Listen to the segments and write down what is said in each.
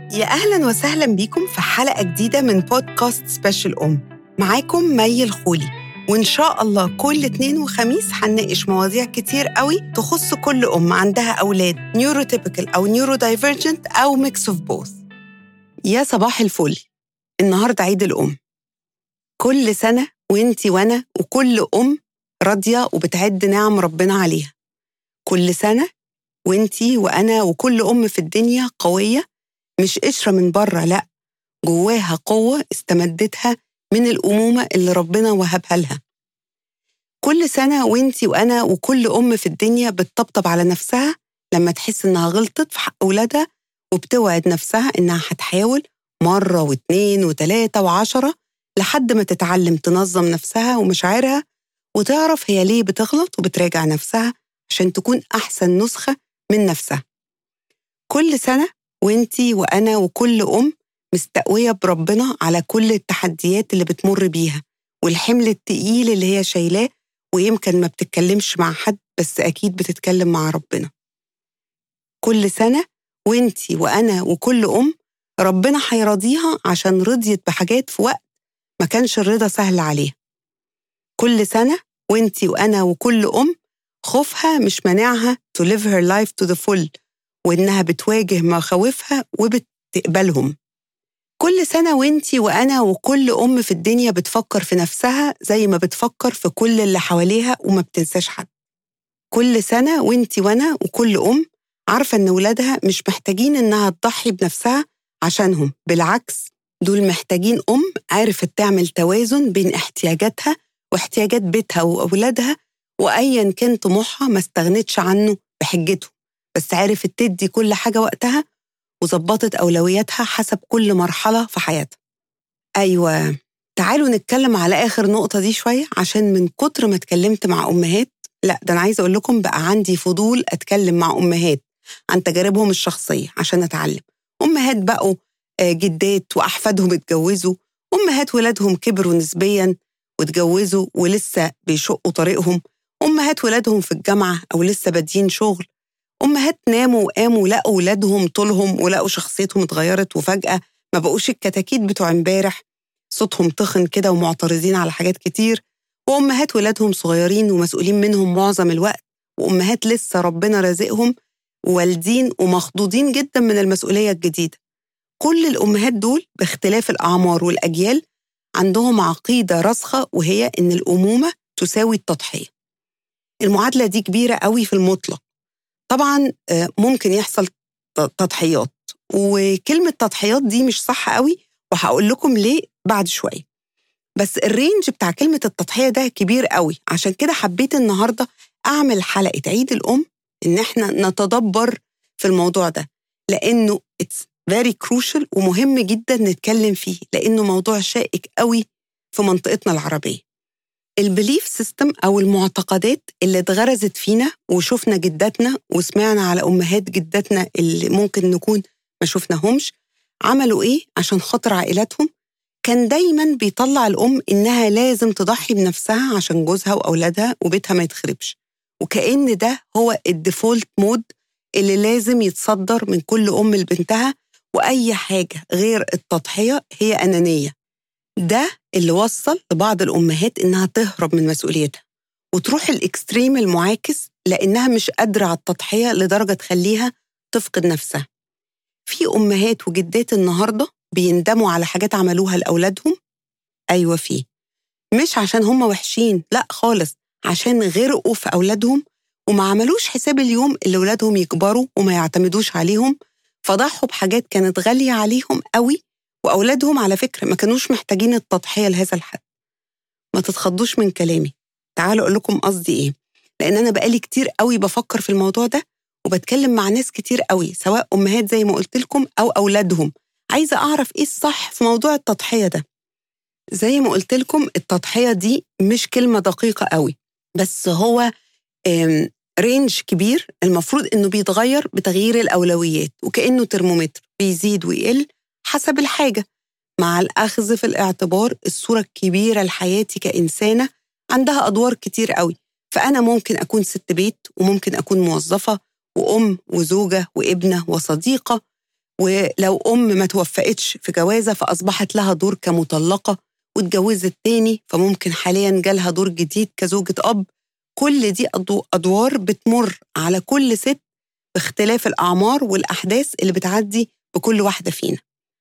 يا أهلا وسهلا بيكم في حلقة جديدة من بودكاست سبيشال أم معاكم مي الخولي وإن شاء الله كل اتنين وخميس هنناقش مواضيع كتير قوي تخص كل أم عندها أولاد نيوروتيبيكال أو نيورو دايفرجنت أو ميكس اوف بوث يا صباح الفل النهاردة عيد الأم كل سنة وإنتي وأنا وكل أم راضية وبتعد نعم ربنا عليها كل سنة وإنتي وأنا وكل أم في الدنيا قوية مش قشرة من بره لأ جواها قوة استمدتها من الأمومة اللي ربنا وهبها لها كل سنة وإنتي وأنا وكل أم في الدنيا بتطبطب على نفسها لما تحس إنها غلطت في حق أولادها وبتوعد نفسها إنها هتحاول مرة واتنين وتلاتة وعشرة لحد ما تتعلم تنظم نفسها ومشاعرها وتعرف هي ليه بتغلط وبتراجع نفسها عشان تكون أحسن نسخة من نفسها كل سنة وانتي وأنا وكل أم مستقوية بربنا على كل التحديات اللي بتمر بيها والحمل التقيل اللي هي شايلاه ويمكن ما بتتكلمش مع حد بس أكيد بتتكلم مع ربنا كل سنة وانتي وأنا وكل أم ربنا هيرضيها عشان رضيت بحاجات في وقت ما كانش الرضا سهل عليها كل سنة وانتي وأنا وكل أم خوفها مش مانعها to live her life to the full وإنها بتواجه مخاوفها وبتقبلهم كل سنة وانتي وأنا وكل أم في الدنيا بتفكر في نفسها زي ما بتفكر في كل اللي حواليها وما بتنساش حد كل سنة وانتي وأنا وكل أم عارفة إن ولادها مش محتاجين إنها تضحي بنفسها عشانهم بالعكس دول محتاجين أم عرفت تعمل توازن بين احتياجاتها واحتياجات بيتها وأولادها وأيا كان طموحها ما استغنتش عنه بحجته بس عرفت تدي كل حاجة وقتها وظبطت أولوياتها حسب كل مرحلة في حياتها أيوة تعالوا نتكلم على آخر نقطة دي شوية عشان من كتر ما اتكلمت مع أمهات لا ده أنا عايزة أقول لكم بقى عندي فضول أتكلم مع أمهات عن تجاربهم الشخصية عشان أتعلم أمهات بقوا جدات وأحفادهم اتجوزوا أمهات ولادهم كبروا نسبيا واتجوزوا ولسه بيشقوا طريقهم أمهات ولادهم في الجامعة أو لسه بادين شغل أمهات ناموا وقاموا لقوا ولادهم طولهم ولقوا شخصيتهم اتغيرت وفجأة ما بقوش الكتاكيت بتوع امبارح صوتهم تخن كده ومعترضين على حاجات كتير وأمهات ولادهم صغيرين ومسؤولين منهم معظم الوقت وأمهات لسه ربنا رازقهم والدين ومخضوضين جدا من المسؤولية الجديدة كل الأمهات دول باختلاف الأعمار والأجيال عندهم عقيدة راسخة وهي إن الأمومة تساوي التضحية المعادلة دي كبيرة قوي في المطلق طبعا ممكن يحصل تضحيات وكلمة تضحيات دي مش صح قوي وهقول لكم ليه بعد شوية بس الرينج بتاع كلمة التضحية ده كبير قوي عشان كده حبيت النهاردة أعمل حلقة عيد الأم إن إحنا نتدبر في الموضوع ده لأنه it's very crucial ومهم جدا نتكلم فيه لأنه موضوع شائك قوي في منطقتنا العربية البليف سيستم أو المعتقدات اللي اتغرزت فينا وشفنا جداتنا وسمعنا على أمهات جداتنا اللي ممكن نكون ما شفناهمش عملوا إيه عشان خاطر عائلاتهم كان دايما بيطلع الأم إنها لازم تضحي بنفسها عشان جوزها وأولادها وبيتها ما يتخربش وكأن ده هو الديفولت مود اللي لازم يتصدر من كل أم لبنتها وأي حاجة غير التضحية هي أنانية ده اللي وصل لبعض الأمهات إنها تهرب من مسؤوليتها وتروح الإكستريم المعاكس لأنها مش قادرة على التضحية لدرجة تخليها تفقد نفسها في أمهات وجدات النهاردة بيندموا على حاجات عملوها لأولادهم أيوة في مش عشان هم وحشين لا خالص عشان غرقوا في أولادهم وما عملوش حساب اليوم اللي أولادهم يكبروا وما يعتمدوش عليهم فضحوا بحاجات كانت غالية عليهم قوي وأولادهم على فكرة ما كانوش محتاجين التضحية لهذا الحد ما تتخضوش من كلامي تعالوا أقول لكم قصدي إيه لأن أنا بقالي كتير قوي بفكر في الموضوع ده وبتكلم مع ناس كتير قوي سواء أمهات زي ما قلت لكم أو أولادهم عايزة أعرف إيه الصح في موضوع التضحية ده زي ما قلت لكم التضحية دي مش كلمة دقيقة قوي بس هو رينج كبير المفروض إنه بيتغير بتغيير الأولويات وكأنه ترمومتر بيزيد ويقل حسب الحاجة مع الأخذ في الاعتبار الصورة الكبيرة لحياتي كإنسانة عندها أدوار كتير قوي فأنا ممكن أكون ست بيت وممكن أكون موظفة وأم وزوجة وابنة وصديقة ولو أم ما توفقتش في جوازة فأصبحت لها دور كمطلقة واتجوزت تاني فممكن حاليا جالها دور جديد كزوجة أب كل دي أدوار بتمر على كل ست باختلاف الأعمار والأحداث اللي بتعدي بكل واحدة فينا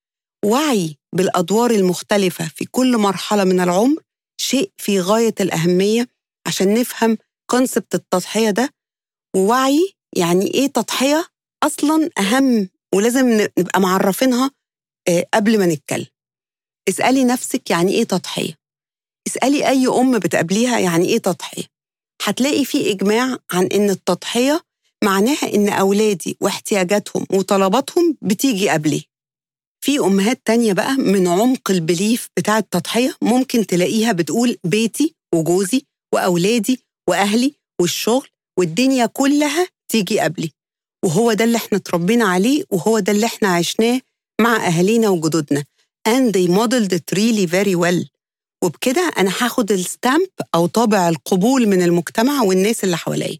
وعي بالأدوار المختلفة في كل مرحلة من العمر شيء في غاية الأهمية عشان نفهم كونسبت التضحية ده ووعي يعني إيه تضحية أصلا أهم ولازم نبقى معرفينها آه، قبل ما نتكلم اسألي نفسك يعني إيه تضحية اسألي أي أم بتقابليها يعني إيه تضحية هتلاقي في إجماع عن إن التضحية معناها إن أولادي واحتياجاتهم وطلباتهم بتيجي قبلي في أمهات تانية بقى من عمق البليف بتاع التضحية ممكن تلاقيها بتقول بيتي وجوزي وأولادي وأهلي والشغل والدنيا كلها تيجي قبلي وهو ده اللي احنا اتربينا عليه وهو ده اللي احنا عشناه مع أهالينا وجدودنا and they modeled it really very well وبكده أنا هاخد الستامب أو طابع القبول من المجتمع والناس اللي حواليا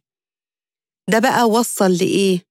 ده بقى وصل لإيه؟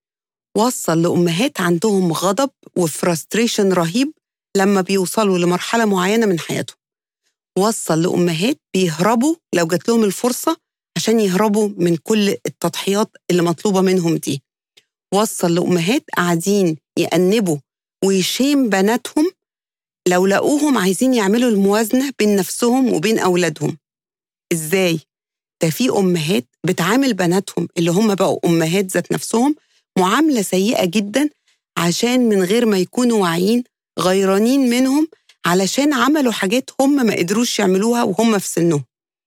وصل لأمهات عندهم غضب وفرستريشن رهيب لما بيوصلوا لمرحلة معينة من حياتهم وصل لأمهات بيهربوا لو جات لهم الفرصة عشان يهربوا من كل التضحيات اللي مطلوبة منهم دي وصل لأمهات قاعدين يأنبوا ويشيم بناتهم لو لقوهم عايزين يعملوا الموازنة بين نفسهم وبين أولادهم إزاي؟ ده في أمهات بتعامل بناتهم اللي هم بقوا أمهات ذات نفسهم معاملة سيئة جدا عشان من غير ما يكونوا واعيين غيرانين منهم علشان عملوا حاجات هم ما قدروش يعملوها وهم في سنهم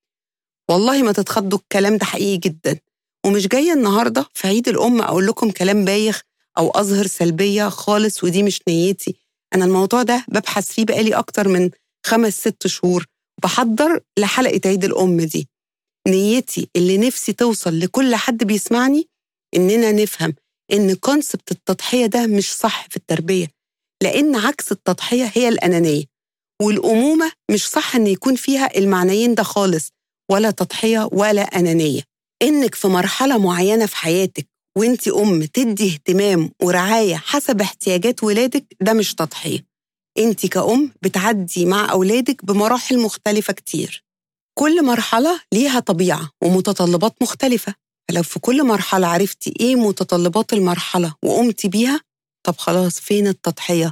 والله ما تتخضوا الكلام ده حقيقي جدا ومش جاية النهاردة في عيد الأم أقول لكم كلام بايخ أو أظهر سلبية خالص ودي مش نيتي أنا الموضوع ده ببحث فيه بقالي أكتر من خمس ست شهور بحضر لحلقة عيد الأم دي نيتي اللي نفسي توصل لكل حد بيسمعني إننا نفهم إن كونسبت التضحية ده مش صح في التربية لأن عكس التضحية هي الأنانية والأمومة مش صح إن يكون فيها المعنيين ده خالص ولا تضحية ولا أنانية إنك في مرحلة معينة في حياتك وإنت أم تدي اهتمام ورعاية حسب احتياجات ولادك ده مش تضحية إنت كأم بتعدي مع أولادك بمراحل مختلفة كتير كل مرحلة ليها طبيعة ومتطلبات مختلفة فلو في كل مرحلة عرفتي إيه متطلبات المرحلة وقمتي بيها طب خلاص فين التضحية؟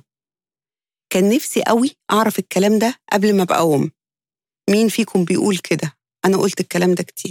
كان نفسي قوي أعرف الكلام ده قبل ما أبقى أم مين فيكم بيقول كده؟ أنا قلت الكلام ده كتير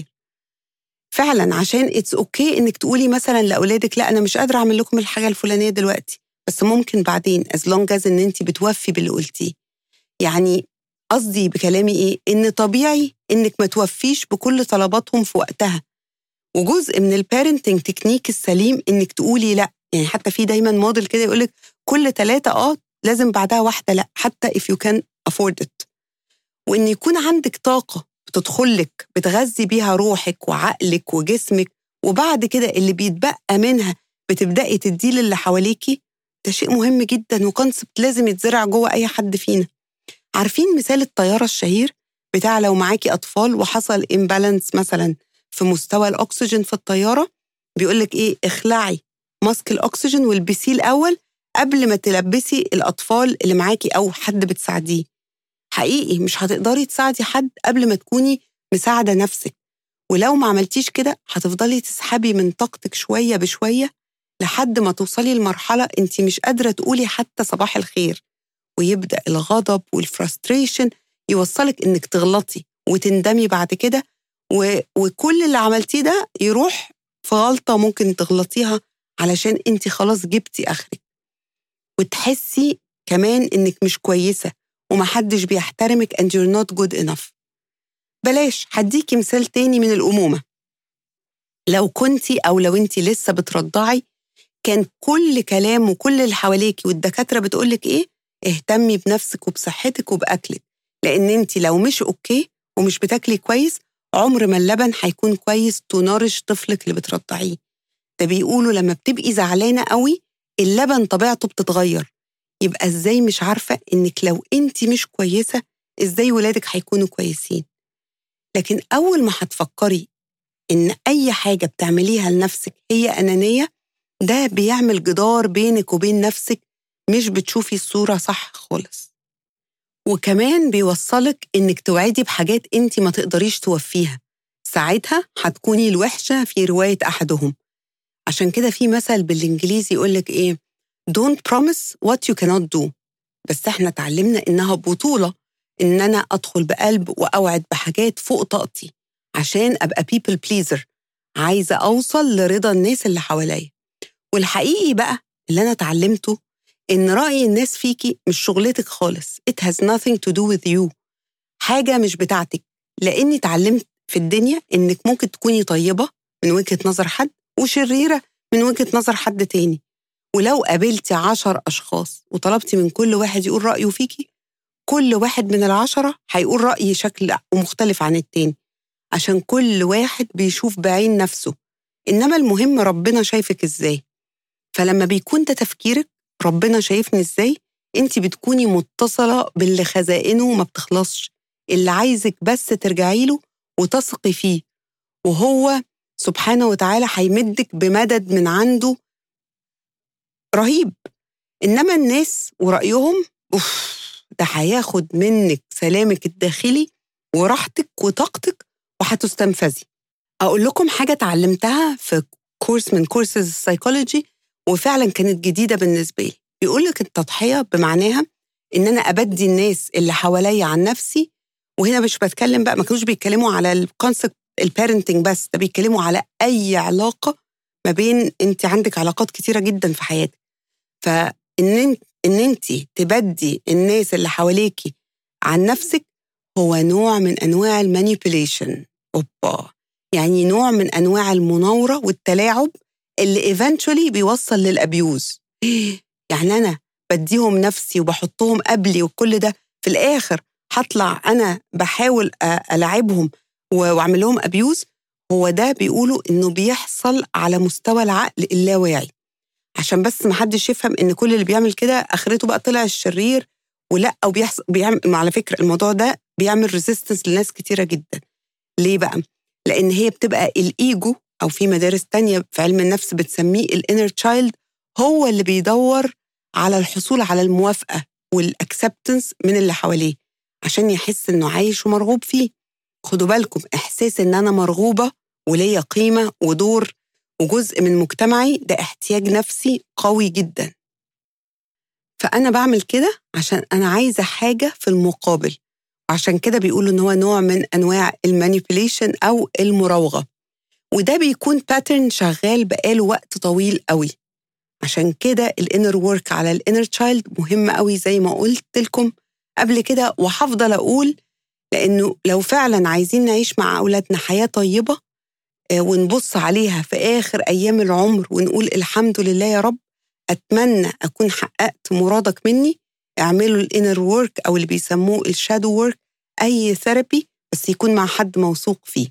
فعلا عشان اتس اوكي okay انك تقولي مثلا لاولادك لا انا مش قادره اعمل لكم الحاجه الفلانيه دلوقتي بس ممكن بعدين از لونج از ان انت بتوفي باللي قلتيه يعني قصدي بكلامي ايه ان طبيعي انك ما توفيش بكل طلباتهم في وقتها وجزء من البيرنتنج تكنيك السليم انك تقولي لا يعني حتى في دايما موديل كده يقول لك كل ثلاثه اه لازم بعدها واحده لا حتى if you can afford it وان يكون عندك طاقه بتدخلك بتغذي بيها روحك وعقلك وجسمك وبعد كده اللي بيتبقى منها بتبدأي تديه للي حواليكي ده شيء مهم جدا وكونسبت لازم يتزرع جوه أي حد فينا عارفين مثال الطيارة الشهير بتاع لو معاكي أطفال وحصل إمبالانس مثلا في مستوى الأكسجين في الطيارة بيقولك إيه اخلعي ماسك الأكسجين والبسيه الأول قبل ما تلبسي الأطفال اللي معاكي أو حد بتساعديه حقيقي مش هتقدري تساعدي حد قبل ما تكوني مساعدة نفسك ولو ما عملتيش كده هتفضلي تسحبي من طاقتك شوية بشوية لحد ما توصلي لمرحلة انت مش قادرة تقولي حتى صباح الخير ويبدأ الغضب والفرستريشن يوصلك انك تغلطي وتندمي بعد كده و... وكل اللي عملتيه ده يروح في غلطة ممكن تغلطيها علشان انت خلاص جبتي اخرك وتحسي كمان انك مش كويسة ومحدش بيحترمك and you're not good enough بلاش هديكي مثال تاني من الأمومة لو كنتي أو لو أنت لسه بترضعي كان كل كلام وكل اللي حواليكي والدكاترة بتقولك إيه اهتمي بنفسك وبصحتك وبأكلك لأن أنت لو مش أوكي ومش بتاكلي كويس عمر ما اللبن هيكون كويس تنارش طفلك اللي بترضعيه ده بيقولوا لما بتبقي زعلانة قوي اللبن طبيعته بتتغير يبقى ازاي مش عارفة انك لو انت مش كويسة ازاي ولادك هيكونوا كويسين لكن أول ما هتفكري إن أي حاجة بتعمليها لنفسك هي أنانية ده بيعمل جدار بينك وبين نفسك مش بتشوفي الصورة صح خالص وكمان بيوصلك إنك توعدي بحاجات أنت ما تقدريش توفيها ساعتها هتكوني الوحشة في رواية أحدهم عشان كده في مثل بالإنجليزي يقولك إيه Don't promise what you cannot do بس احنا اتعلمنا إنها بطولة إن أنا أدخل بقلب وأوعد بحاجات فوق طاقتي عشان أبقى people pleaser عايزة أوصل لرضا الناس اللي حواليا والحقيقي بقى اللي أنا اتعلمته إن رأي الناس فيكي مش شغلتك خالص It has nothing to do with you حاجة مش بتاعتك لأني اتعلمت في الدنيا إنك ممكن تكوني طيبة من وجهة نظر حد وشريرة من وجهة نظر حد تاني ولو قابلتي عشر أشخاص وطلبتي من كل واحد يقول رأيه فيكي كل واحد من العشرة هيقول رأي شكل مختلف عن التاني عشان كل واحد بيشوف بعين نفسه إنما المهم ربنا شايفك إزاي فلما بيكون ده تفكيرك ربنا شايفني إزاي أنت بتكوني متصلة باللي خزائنه ما بتخلصش اللي عايزك بس ترجعي له وتثقي فيه وهو سبحانه وتعالى هيمدك بمدد من عنده رهيب إنما الناس ورأيهم أوف ده هياخد منك سلامك الداخلي وراحتك وطاقتك وهتستنفذي أقول لكم حاجة اتعلمتها في كورس من كورسز السايكولوجي وفعلا كانت جديدة بالنسبة لي بيقول لك التضحية بمعناها إن أنا أبدي الناس اللي حواليا عن نفسي وهنا مش بتكلم بقى ما كانوش بيتكلموا على الكونسبت البيرنتنج بس ده بيتكلموا على أي علاقة ما بين أنت عندك علاقات كتيرة جدا في حياتك فإن انت إن أنت تبدي الناس اللي حواليكي عن نفسك هو نوع من أنواع المانيبيوليشن أوبا يعني نوع من أنواع المناورة والتلاعب اللي ايفنتشولي بيوصل للأبيوز يعني أنا بديهم نفسي وبحطهم قبلي وكل ده في الآخر هطلع أنا بحاول ألعبهم واعمل لهم ابيوز هو ده بيقولوا انه بيحصل على مستوى العقل اللاواعي عشان بس ما حدش يفهم ان كل اللي بيعمل كده اخرته بقى طلع الشرير ولا او بيحصل بيعمل على فكره الموضوع ده بيعمل ريزيستنس لناس كتيره جدا ليه بقى لان هي بتبقى الايجو او في مدارس تانية في علم النفس بتسميه الانر تشايلد هو اللي بيدور على الحصول على الموافقه والاكسبتنس من اللي حواليه عشان يحس انه عايش ومرغوب فيه خدوا بالكم إحساس إن أنا مرغوبة وليا قيمة ودور وجزء من مجتمعي ده احتياج نفسي قوي جدا فأنا بعمل كده عشان أنا عايزة حاجة في المقابل وعشان كده بيقولوا إن هو نوع من أنواع المانيبيوليشن أو المراوغة وده بيكون باترن شغال بقاله وقت طويل قوي عشان كده الانر ورك على الانر تشايلد مهم قوي زي ما قلت لكم قبل كده وهفضل اقول لأنه لو فعلا عايزين نعيش مع أولادنا حياة طيبة ونبص عليها في آخر أيام العمر ونقول الحمد لله يا رب أتمنى أكون حققت مرادك مني اعملوا الانر ورك أو اللي بيسموه الشادو ورك أي ثيرابي بس يكون مع حد موثوق فيه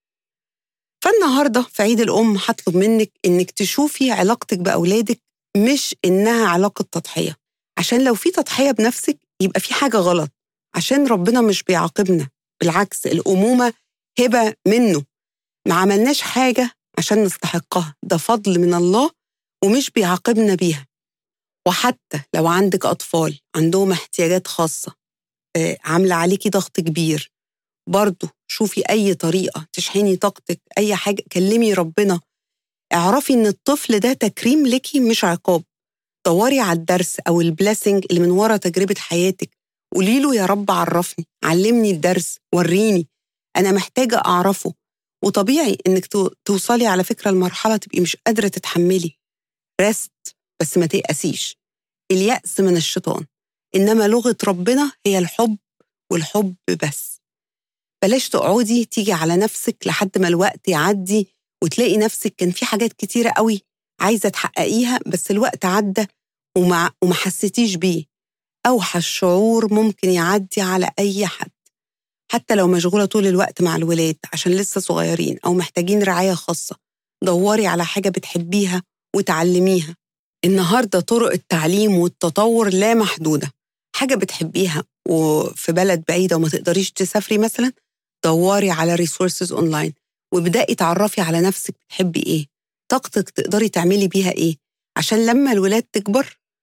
فالنهاردة في عيد الأم هطلب منك إنك تشوفي علاقتك بأولادك مش إنها علاقة تضحية عشان لو في تضحية بنفسك يبقى في حاجة غلط عشان ربنا مش بيعاقبنا بالعكس الأمومة هبة منه ما عملناش حاجة عشان نستحقها ده فضل من الله ومش بيعاقبنا بيها وحتى لو عندك أطفال عندهم احتياجات خاصة آه، عاملة عليكي ضغط كبير برضه شوفي أي طريقة تشحني طاقتك أي حاجة كلمي ربنا اعرفي إن الطفل ده تكريم ليكي مش عقاب دوري على الدرس أو البلاسنج اللي من ورا تجربة حياتك قولي له يا رب عرفني علمني الدرس وريني أنا محتاجة أعرفه وطبيعي إنك توصلي على فكرة لمرحلة تبقي مش قادرة تتحملي رست بس ما تيأسيش اليأس من الشيطان إنما لغة ربنا هي الحب والحب بس بلاش تقعدي تيجي على نفسك لحد ما الوقت يعدي وتلاقي نفسك كان في حاجات كتيرة قوي عايزة تحققيها بس الوقت عدى وما, وما حسيتيش بيه أوحش شعور ممكن يعدي على أي حد حتى لو مشغولة طول الوقت مع الولاد عشان لسه صغيرين أو محتاجين رعاية خاصة دوري على حاجة بتحبيها وتعلميها النهاردة طرق التعليم والتطور لا محدودة حاجة بتحبيها وفي بلد بعيدة وما تقدريش تسافري مثلا دوري على ريسورسز اونلاين وابدأي تعرفي على نفسك بتحبي ايه طاقتك تقدري تعملي بيها ايه عشان لما الولاد تكبر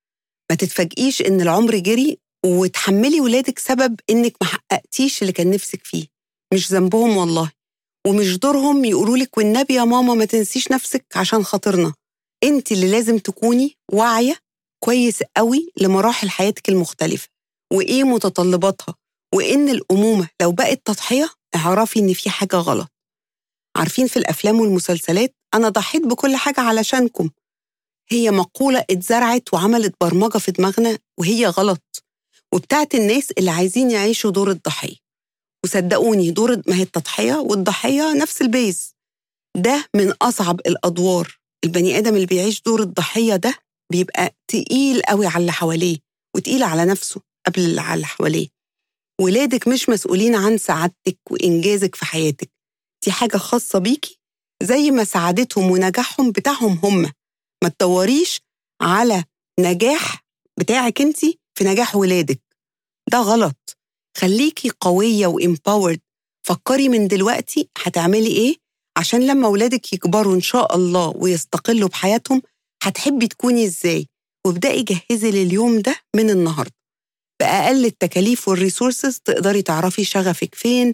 ما تتفاجئيش إن العمر جري وتحملي ولادك سبب إنك ما حققتيش اللي كان نفسك فيه مش ذنبهم والله ومش دورهم يقولوا لك والنبي يا ماما ما تنسيش نفسك عشان خاطرنا انت اللي لازم تكوني واعيه كويس قوي لمراحل حياتك المختلفه وايه متطلباتها وان الامومه لو بقت تضحيه اعرفي ان في حاجه غلط عارفين في الافلام والمسلسلات انا ضحيت بكل حاجه علشانكم هي مقوله اتزرعت وعملت برمجه في دماغنا وهي غلط وبتاعت الناس اللي عايزين يعيشوا دور الضحيه وصدقوني دور ما هي التضحيه والضحيه نفس البيز ده من اصعب الادوار البني ادم اللي بيعيش دور الضحيه ده بيبقى تقيل قوي على اللي حواليه وتقيل على نفسه قبل اللي على اللي حواليه ولادك مش مسؤولين عن سعادتك وإنجازك في حياتك دي حاجة خاصة بيكي زي ما سعادتهم ونجاحهم بتاعهم هم ما تدوريش على نجاح بتاعك انت في نجاح ولادك ده غلط خليكي قوية وإمباورد فكري من دلوقتي هتعملي إيه عشان لما ولادك يكبروا إن شاء الله ويستقلوا بحياتهم هتحبي تكوني إزاي وابدأي جهزي لليوم ده من النهاردة بأقل التكاليف والريسورسز تقدري تعرفي شغفك فين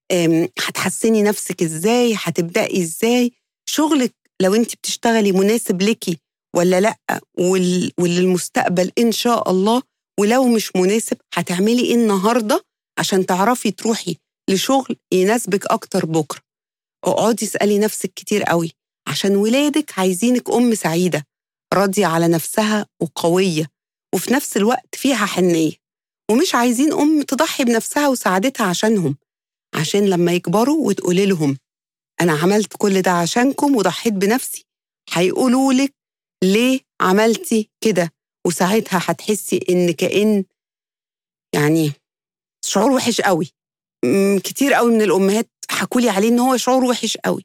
هتحسني نفسك إزاي هتبدأي إزاي شغلك لو أنت بتشتغلي مناسب ليكي ولا لأ وللمستقبل إن شاء الله ولو مش مناسب هتعملي إيه النهاردة عشان تعرفي تروحي لشغل يناسبك أكتر بكرة اقعدي اسألي نفسك كتير قوي عشان ولادك عايزينك أم سعيدة راضية على نفسها وقوية وفي نفس الوقت فيها حنية ومش عايزين أم تضحي بنفسها وسعادتها عشانهم عشان لما يكبروا وتقولي لهم أنا عملت كل ده عشانكم وضحيت بنفسي هيقولوا لك ليه عملتي كده وساعتها هتحسي إن كأن يعني شعور وحش قوي كتير قوي من الأمهات حكولي عليه إن هو شعور وحش قوي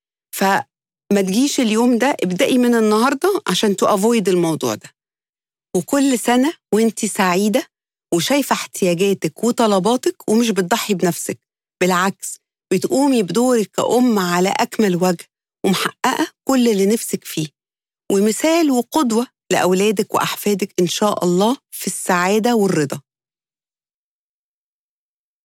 فما تجيش اليوم ده ابدأي من النهاردة عشان تأفويد الموضوع ده وكل سنة وانت سعيدة وشايفة احتياجاتك وطلباتك ومش بتضحي بنفسك بالعكس بتقومي بدورك كأم على أكمل وجه ومحققة كل اللي نفسك فيه ومثال وقدوة لأولادك وأحفادك إن شاء الله في السعادة والرضا